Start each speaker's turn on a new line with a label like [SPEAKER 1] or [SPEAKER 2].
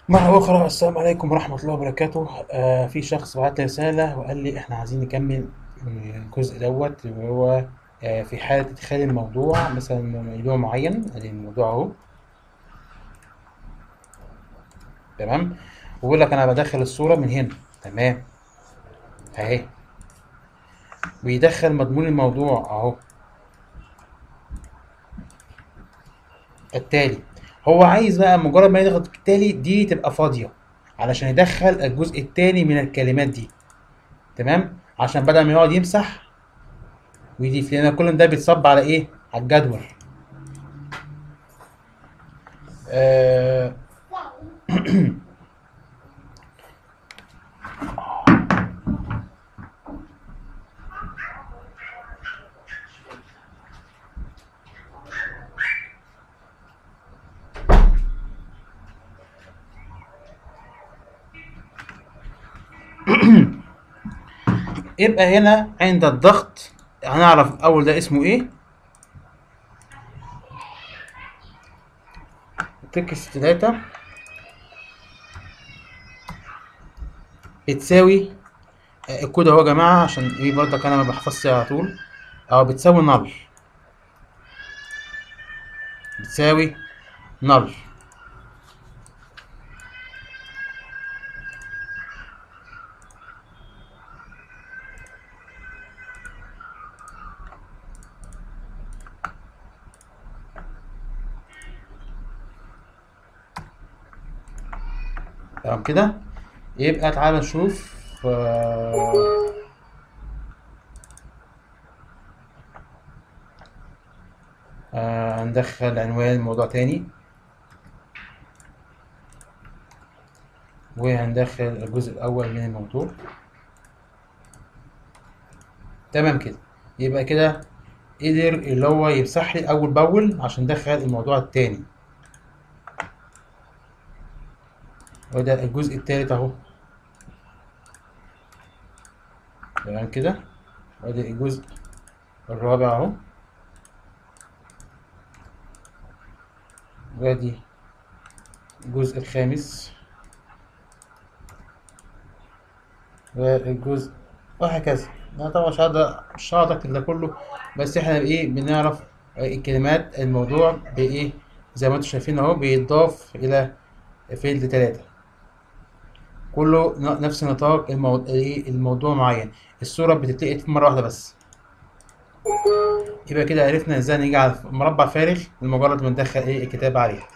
[SPEAKER 1] مرة أخرى السلام عليكم ورحمة الله وبركاته آه في شخص بعت لي رسالة وقال لي إحنا عايزين نكمل الجزء دوت وهو آه في حالة إدخال الموضوع مثلا موضوع معين أدي الموضوع أهو تمام ويقول لك أنا بدخل الصورة من هنا تمام أهي بيدخل مضمون الموضوع أهو التالي هو عايز بقى مجرد ما يضغط التالي دي تبقى فاضية علشان يدخل الجزء التاني من الكلمات دي تمام عشان بدل ما يقعد يمسح ويضيف لان كل ده بيتصب على ايه على الجدول آه يبقى هنا عند الضغط هنعرف اول ده اسمه ايه تكست داتا بتساوي آه، الكود اهو يا جماعه عشان ايه برضك انا ما بحفظش على طول اهو بتساوي نل بتساوي نل تمام كده يبقى تعالى نشوف آه، آه، هندخل عنوان موضوع تاني وهندخل الجزء الأول من الموضوع تمام كده يبقى كده قدر اللي هو يمسح لي أول بأول عشان ندخل الموضوع التاني وده الجزء التالت أهو تمام كده وده الجزء الرابع أهو وادي الجزء الخامس والجزء وهكذا انا طبعا مش هقدر مش هقدر اكتب ده كله بس احنا بايه بنعرف الكلمات الموضوع بايه زي ما انتم شايفين اهو بيتضاف الى فيلد تلاتة كله ن- نفس نطاق المو... إيه الموضوع معين الصورة بتتلقط مرة واحدة بس يبقى كده عرفنا ازاي نيجي على مربع فارغ لمجرد ما ندخل ايه الكتابة عليه